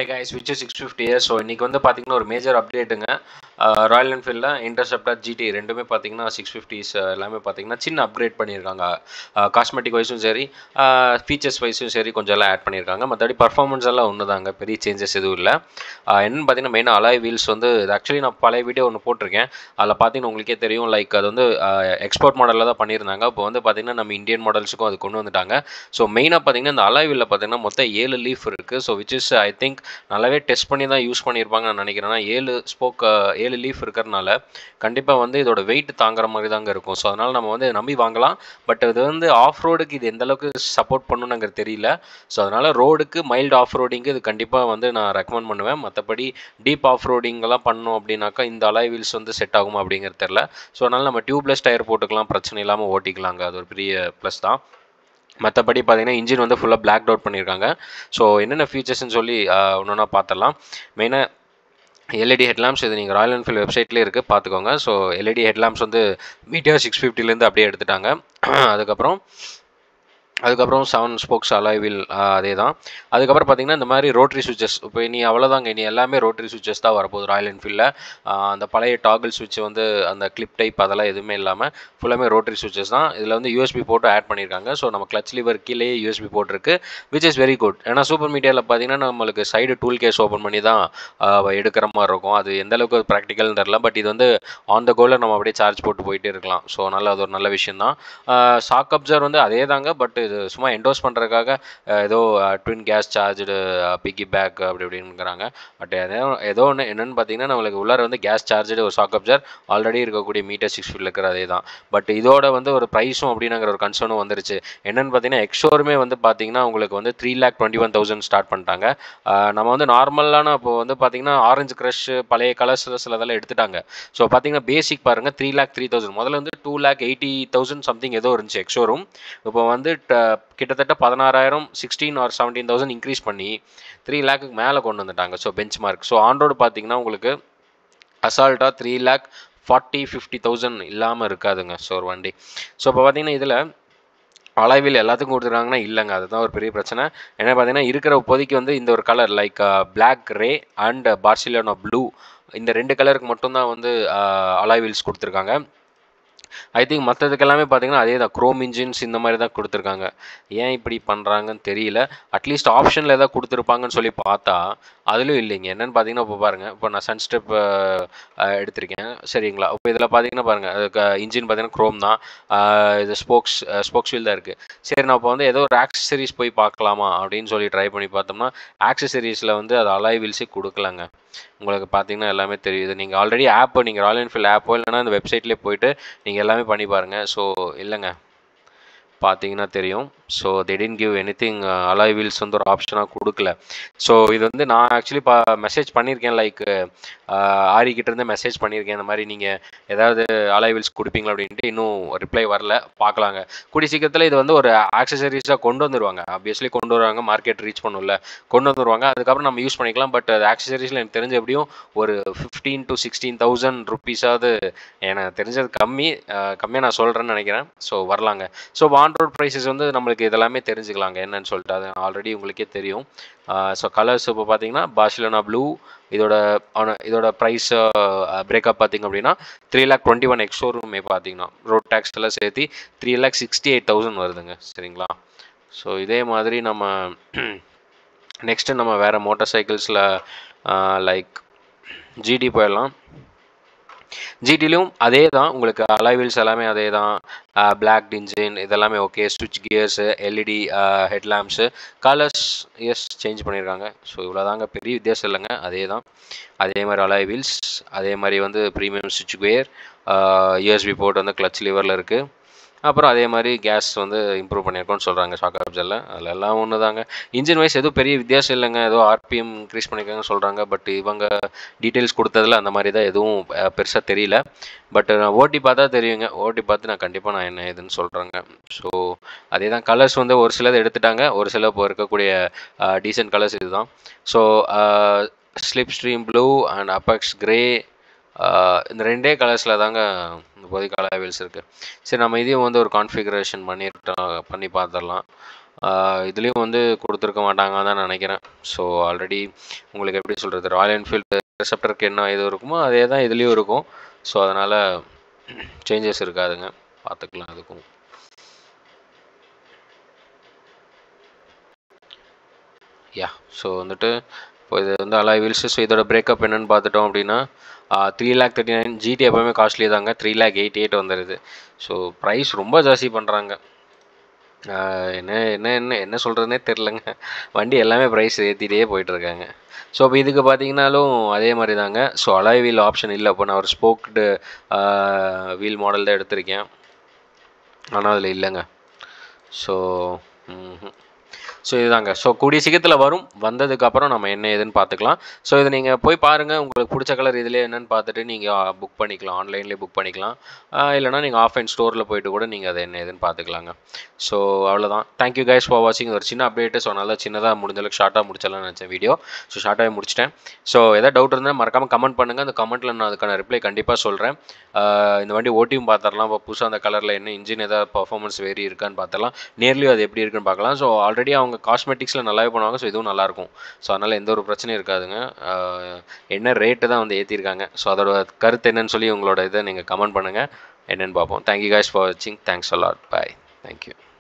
hey guys which six fifty years so இன்றைக்கி வந்து பார்த்தீங்கன்னா ஒரு மேஜர் அப்டேட்டுங்க ராயல் என்ஃபீல்டில் இன்டர்செப்டர் ஜிடி ரெண்டுமே பார்த்தீங்கன்னா சிக்ஸ் ஃபிஃப்டிஸ் எல்லாமே பார்த்தீங்கன்னா சின்ன அப்கிரேட் பண்ணியிருக்காங்க காஸ்மெட்டிக் வைஸும் சரி ஃபீச்சர்ஸ் வைஸும் சரி கொஞ்சம் எல்லாம் ஆட் பண்ணியிருக்காங்க மற்றபடி பர்ஃபார்மன்ஸ் எல்லாம் ஒன்று தாங்க பெரிய சேஞ்சஸ் எதுவும் இல்லை என்னென்னு பார்த்தீங்கன்னா மெயினாக அலாய் வீல்ஸ் வந்து இது ஆக்சுவலி நான் பழைய வீடியோ ஒன்று போட்டிருக்கேன் அதில் பார்த்தீங்கன்னா உங்களுக்கே தெரியும் லைக் அது வந்து எக்ஸ்போர்ட் மாடலில் தான் பண்ணியிருந்தாங்க இப்போ வந்து பார்த்தீங்கன்னா நம்ம இந்தியன் மாடல்ஸுக்கும் அது கொண்டு வந்துட்டாங்க ஸோ மெயினாக பார்த்தீங்கன்னா இந்த அலாய் வீலில் பார்த்தீங்கன்னா மொத்தம் ஏழு லீஃப் இருக்குது so which is I think நல்லாவே டெஸ்ட் பண்ணி தான் யூஸ் பண்ணியிருப்பாங்க நான் நினைக்கிறேன் ஏழு ஸ்போக் ஏழு லீஃப் இருக்கிறனால கண்டிப்பாக வந்து இதோட வெயிட் தாங்குற மாதிரி தாங்க இருக்கும் ஸோ அதனால் நம்ம வந்து நம்பி வாங்கலாம் பட் இது வந்து ஆஃப் ரோடுக்கு இது எந்த அளவுக்கு சப்போர்ட் பண்ணணுங்கிறது தெரியல ஸோ அதனால் ரோடுக்கு மைல்டு ஆஃப் ரோடிங்கு இது கண்டிப்பாக வந்து நான் ரெக்கமெண்ட் பண்ணுவேன் மற்றபடி டீப் ஆஃப் ரோடிங்கெல்லாம் பண்ணோம் அப்படின்னாக்கா இந்த அலாய் வீல்ஸ் வந்து செட் ஆகுமா அப்படிங்கிறது தெரில ஸோ அதனால் நம்ம டியூப்லெஸ் டயர் போட்டுக்கலாம் பிரச்சனை இல்லாமல் ஓட்டிக்கலாங்க அது ஒரு பெரிய ப்ளஸ் தான் மற்றபடி பார்த்தீங்கன்னா இன்ஜின் வந்து ஃபுல்லாக பிளாக் அவுட் பண்ணியிருக்காங்க ஸோ என்னென்ன ஃபீச்சர்ஸ்னு சொல்லி ஒன்று ஒன்றா பார்த்துடலாம் மெயினாக எல்இடி ஹெட்லாம்ப்ஸ் இது நீங்கள் ராயல் என்ஃபீல்டு வெப்சைட்லேயே இருக்குது பார்த்துக்கோங்க ஸோ எல்இடி ஹெட்லாம்ப்ஸ் வந்து மீட்டர் சிக்ஸ் ஃபிஃப்டிலேருந்து அப்படியே எடுத்துட்டாங்க அதுக்கப்புறம் அதுக்கப்புறம் செவன் ஸ்போக்ஸ் அலாய்வில் அதே தான் அதுக்கப்புறம் பார்த்தீங்கன்னா இந்த மாதிரி ரோட்ரி சுவிச்சஸ் இப்போ இனி அவ்வளோதாங்க இனி எல்லாமே ரோட்ரி சுவிச்சஸ் தான் வரப்போகுது ராயல் என்ஃபீல்டில் அந்த பழைய டாகிள் சுவிட்ச் வந்து அந்த கிளிப் டைப் அதெல்லாம் எதுவுமே இல்லாமல் ஃபுல்லாமே ரோட்ரி சுவிச்சஸ் தான் இதில் வந்து யூஎஸ்பி போட்டு ஆட் பண்ணியிருக்காங்க ஸோ நம்ம கிளச் லிவர் கீழே யூஎஸ்பி போட்டிருக்கு விச் இஸ் வெரி குட் ஏன்னா சூப்பர் மீடியாவில் பார்த்தீங்கன்னா நம்மளுக்கு சைடு டூல் கேஸ் ஓப்பன் பண்ணி தான் எடுக்கிற மாதிரி இருக்கும் அது எந்த அளவுக்கு ப்ராக்டிக்கல்னு தெரில பட் இது வந்து ஆன் த கோலில் நம்ம அப்படியே சார்ஜ் போட்டு போயிட்டே இருக்கலாம் ஸோ நல்ல அது ஒரு நல்ல விஷயம் தான் ஷாக் அப்சர் வந்து அதே தாங்க பட் இது சும்மா என்டோஸ் பண்ணுறதுக்காக ஏதோ twin gas charge piggy back அப்படி இப்படிங்கிறாங்க பட் ஏதோ ஏதோ ஒன்று என்னென்னு பார்த்தீங்கன்னா நம்மளுக்கு உள்ளார வந்து கேஸ் சார்ஜு ஒரு ஷாக் அப்சர் ஆல்ரெடி இருக்கக்கூடிய மீட்டர் சிக்ஸ் ஃபீல் இருக்கிற அதே தான் பட் இதோட வந்து ஒரு ப்ரைஸும் அப்படிங்கிற ஒரு கன்சர்னும் வந்துருச்சு என்னென்னு பார்த்தீங்கன்னா எக்ஸோருமே வந்து பார்த்தீங்கன்னா உங்களுக்கு வந்து three lakh twenty one thousand start பண்ணிட்டாங்க நம்ம வந்து நார்மலான இப்போ வந்து பார்த்தீங்கன்னா ஆரஞ்சு க்ரஷ் பழைய கலர்ஸ் சிலதெல்லாம் எடுத்துட்டாங்க ஸோ பார்த்தீங்கன்னா பேசிக் பாருங்கள் த்ரீ லேக் த்ரீ தௌசண்ட் முதல்ல வந்து two lakh eighty thousand something ஏதோ இருந்துச்சு எக்ஸோரும் இப்போ வந்து கிட்டத்தட்ட பதினாறாயிரம் sixteen or seventeen thousand increase பண்ணி த்ரீ லேக்குக்கு மேலே கொண்டு வந்துட்டாங்க so benchmark so on road பார்த்தீங்கன்னா உங்களுக்கு அசால்ட்டாக three lakh forty fifty thousand இல்லாமல் இருக்காதுங்க ஸோ ஒரு வண்டி ஸோ இப்போ பார்த்தீங்கன்னா இதில் அலைவில் எல்லாத்துக்கும் கொடுத்துருக்காங்கன்னா இல்லைங்க அதுதான் ஒரு பெரிய பிரச்சனை என்ன பார்த்தீங்கன்னா இருக்கிற இப்போதைக்கு வந்து இந்த ஒரு colour like black ray and Barcelona blue இந்த ரெண்டு கலருக்கு மட்டும்தான் வந்து அலாய்வீல்ஸ் கொடுத்துருக்காங்க ஐ திங்க் மற்றதுக்கு எல்லாமே பார்த்தீங்கன்னா அதே தான் க்ரோம் இன்ஜின்ஸ் இந்த மாதிரி தான் கொடுத்துருக்காங்க ஏன் இப்படி பண்ணுறாங்கன்னு தெரியல அட்லீஸ்ட் ஆப்ஷனில் எதாவது கொடுத்துருப்பாங்கன்னு சொல்லி பார்த்தா அதுலேயும் இல்லைங்க என்னென்னு பார்த்தீங்கன்னா இப்போ பாருங்கள் இப்போ நான் சன் ஸ்டெப் எடுத்திருக்கேன் சரிங்களா இப்போ இதில் பார்த்தீங்கன்னா பாருங்கள் அதுக்கு இன்ஜின் பார்த்தீங்கன்னா க்ரோம் தான் இது ஸ்போக்ஸ் ஸ்போக்ஸ் வீல் தான் இருக்குது சரி நான் இப்போ வந்து ஏதோ ஒரு ஆக்சசரிஸ் போய் பார்க்கலாமா அப்படின்னு சொல்லி ட்ரை பண்ணி பார்த்தோம்னா ஆக்சசரிஸில் வந்து அது அலாய் வீல்ஸே கொடுக்கலாங்க உங்களுக்கு பார்த்தீங்கன்னா எல்லாமே தெரியுது நீங்கள் ஆல்ரெடி ஆப்போ நீங்கள் ராயல் என்ஃபீல்ட் ஆப்போ இல்லைனா அந்த வெப்சைட்லேயே போயிட்டு நீங்கள் எல்லாமே பண்ணி பாருங்கள் ஸோ இல்லைங்க பார்த்தீங்கன்னா தெரியும் ஸோ திடீர்னு give anything alloy wheels வந்து ஒரு ஆப்ஷனாக கொடுக்கல ஸோ இது வந்து நான் ஆக்சுவலி பா மெசேஜ் பண்ணியிருக்கேன் லைக் ஆரிக்கிட்டேருந்து மெசேஜ் பண்ணியிருக்கேன் இந்த மாதிரி நீங்கள் ஏதாவது அலாய் வீல்ஸ் கொடுப்பீங்களா அப்படின்ட்டு இன்னும் ரிப்ளை வரல பார்க்கலாங்க கூடி சீக்கிரத்தில் இது வந்து ஒரு ஆக்சசரிஸாக கொண்டு வந்துருவாங்க ஆப்வியஸ்லி கொண்டு வருவாங்க மார்க்கெட் ரீச் பண்ணும்ல கொண்டு வந்துருவாங்க அதுக்கப்புறம் நம்ம யூஸ் பண்ணிக்கலாம் பட் அது ஆக்சசரிஸில் எனக்கு தெரிஞ்ச எப்படியும் ஒரு ஃபிஃப்டீன் டு சிக்ஸ்டீன் தௌசண்ட் ருபீஸாவது எனக்கு தெரிஞ்சது கம்மி கம்மியாக நான் சொல்கிறேன்னு நினைக்கிறேன் ஸோ வரலாங்க ஸோ ஆன் ரோட் ப்ரைஸஸ் வந்து நம்மளுக்கு இதெல்லாமே தெரிஞ்சுக்கலாங்க என்னன்னு சொல்லிட்டு அது ஆல்ரெடி உங்களுக்கே தெரியும் ஸோ கலர்ஸ் இப்போ பார்த்தீங்கன்னா பார்சிலோனா ப்ளூ இதோட இதோட ப்ரைஸ் பிரேக்கப் பார்த்திங்க அப்படின்னா த்ரீ லேக் டுவெண்ட்டி ஒன் எக்ஸோருமே பார்த்தீங்கன்னா ரோட் டேக்ஸ் எல்லாம் சேர்த்து three lakh sixty eight thousand வருதுங்க சரிங்களா ஸோ இதே மாதிரி நம்ம நெக்ஸ்ட்டு நம்ம வேறு மோட்டார் சைக்கிள்ஸில் லைக் ஜிடி போயிடலாம் ஜிடிலையும் அதே தான் உங்களுக்கு அலைவீல்ஸ் எல்லாமே அதே தான் பிளாக் இன்ஜின் இதெல்லாமே ஓகே ஸ்விட்ச் கியர்ஸு எல்இடி ஹெட்லாம்ப்ஸு கலர்ஸ் எஸ் சேஞ்ச் பண்ணியிருக்காங்க ஸோ இவ்வளோ தாங்க பெரிய வித்தியாசம் இல்லைங்க அதே தான் அதே மாதிரி அலாய் வீல்ஸ் அதே மாதிரி வந்து ப்ரீமியம் ஸ்விட்ச் கியர் யூஎஸ்பி போர்ட் வந்து கிளச் லிவரில் இருக்குது அப்புறம் அதே மாதிரி கேஸ் வந்து இம்ப்ரூவ் பண்ணியிருக்கோம்னு சொல்கிறாங்க ஷாக் அப்சரில் அதில் எல்லாம் ஒன்று தாங்க இன்ஜின் வைஸ் எதுவும் பெரிய வித்தியாசம் இல்லைங்க ஏதோ ஆர்பிஎம் இன்க்ரீஸ் பண்ணியிருக்காங்கன்னு சொல்கிறாங்க பட் இவங்க டீட்டெயில்ஸ் கொடுத்ததில் அந்த மாதிரி தான் எதுவும் பெருசாக தெரியல பட் நான் ஓட்டி பார்த்தா தெரியுங்க ஓட்டி பார்த்து நான் கண்டிப்பாக நான் என்ன ஏதுன்னு சொல்கிறேங்க ஸோ அதே தான் கலர்ஸ் வந்து ஒரு சிலது எடுத்துட்டாங்க ஒரு சில இப்போ இருக்கக்கூடிய டீசென்ட் கலர்ஸ் இதுதான் so slipstream blue and Apex grey இந்த ரெண்டே கலர்ஸில் தாங்க இப்போதைக்கு அலாய் வீல்ஸ் இருக்குது சரி நம்ம இதையும் வந்து ஒரு கான்ஃபிகரேஷன் பண்ணிட்டோம் பண்ணி பார்த்துடலாம் இதுலேயும் வந்து கொடுத்துருக்க மாட்டாங்கன்னு தான் நினைக்கிறேன் ஸோ ஆல்ரெடி உங்களுக்கு எப்படி சொல்கிறது ராயல் என்ஃபீல்டு ரிசப்டருக்கு என்ன இது இருக்குமோ அதே தான் இதுலேயும் இருக்கும் ஸோ அதனால் சேஞ்சஸ் இருக்காதுங்க பார்த்துக்கலாம் அதுக்கும் யா ஸோ வந்துட்டு இப்போ இது வந்து அலாய் வீல்ஸு ஸோ இதோட பிரேக்கப் என்னென்னு பார்த்துட்டோம் அப்படின்னா three lakh thirty nine GT எப்போவுமே காஸ்ட்லி தாங்க த்ரீ லேக் எயிட்டி எயிட் வந்துடுது ஸோ ப்ரைஸ் ரொம்ப ஜாஸ்தி பண்ணுறாங்க என்ன என்ன என்ன என்ன சொல்கிறதுனே தெரிலங்க வண்டி எல்லாமே ப்ரைஸ் ஏற்றிட்டே போயிட்டுருக்காங்க ஸோ இப்போ இதுக்கு பார்த்தீங்கனாலும் அதே மாதிரி தாங்க ஸோ அலாய் வீல் ஆப்ஷன் இல்லை இப்போ நான் ஒரு ஸ்போக்டு வீல் மாடல் தான் எடுத்திருக்கேன் ஆனால் அதில் இல்லைங்க ஸோ ஸோ இதுதாங்க ஸோ கூடிய சீக்கிரத்தில் வரும் வந்ததுக்கப்புறம் நம்ம என்ன ஏதுன்னு பார்த்துக்கலாம் ஸோ இதை நீங்கள் போய் பாருங்கள் உங்களுக்கு பிடிச்ச கலர் இதில் என்னென்னு பார்த்துட்டு நீங்கள் புக் பண்ணிக்கலாம் ஆன்லைன்லேயே புக் பண்ணிக்கலாம் இல்லைனா நீங்கள் ஆஃப்லைன் ஸ்டோரில் போயிட்டு கூட நீங்கள் அதை என்ன ஏதுன்னு பார்த்துக்கலாங்க ஸோ அவ்வளோதான் தேங்க்யூ கைஸ் ஃபார் வாட்சிங் ஒரு சின்ன அப்டேட்டு ஸோ நல்லா சின்னதாக முடிஞ்சளவுக்கு ஷார்ட்டாக முடிச்சலாம்னு நினச்சேன் வீடியோ ஸோ ஷார்ட்டாகவே முடிச்சிட்டேன் ஸோ எதாவது டவுட் இருந்தால் மறக்காமல் கமெண்ட் பண்ணுங்கள் அந்த கமெண்ட்டில் நான் அதுக்கான ரிப்ளை கண்டிப்பாக சொல்கிறேன் இந்த வண்டி ஓட்டியும் பார்த்துடலாம் இப்போ புதுசாக அந்த கலரில் என்ன இன்ஜின் எதாவது பர்ஃபார்மன்ஸ் வேரி இருக்கான்னு பார்த்துலாம் நேர்லேயும் அது எப்படி இருக்குன்னு பார்க்கலாம் ஸோ ஆல்ரெடி அவங்க காஸ்மெட்டிக்ஸில் நல்லாவே பண்ணுவாங்க ஸோ இதுவும் நல்லாயிருக்கும் ஸோ அதனால் எந்த ஒரு பிரச்சனையும் இருக்காதுங்க என்ன ரேட்டு தான் வந்து ஏற்றிருக்காங்க ஸோ அதோட கருத்து என்னன்னு சொல்லி உங்களோட இதை நீங்கள் கமெண்ட் பண்ணுங்கள் என்னென்னு பார்ப்போம் தேங்க்யூ கைஸ் ஃபார் வாட்சிங் தேங்க்ஸ் அலாட் பாய் தேங்க்யூ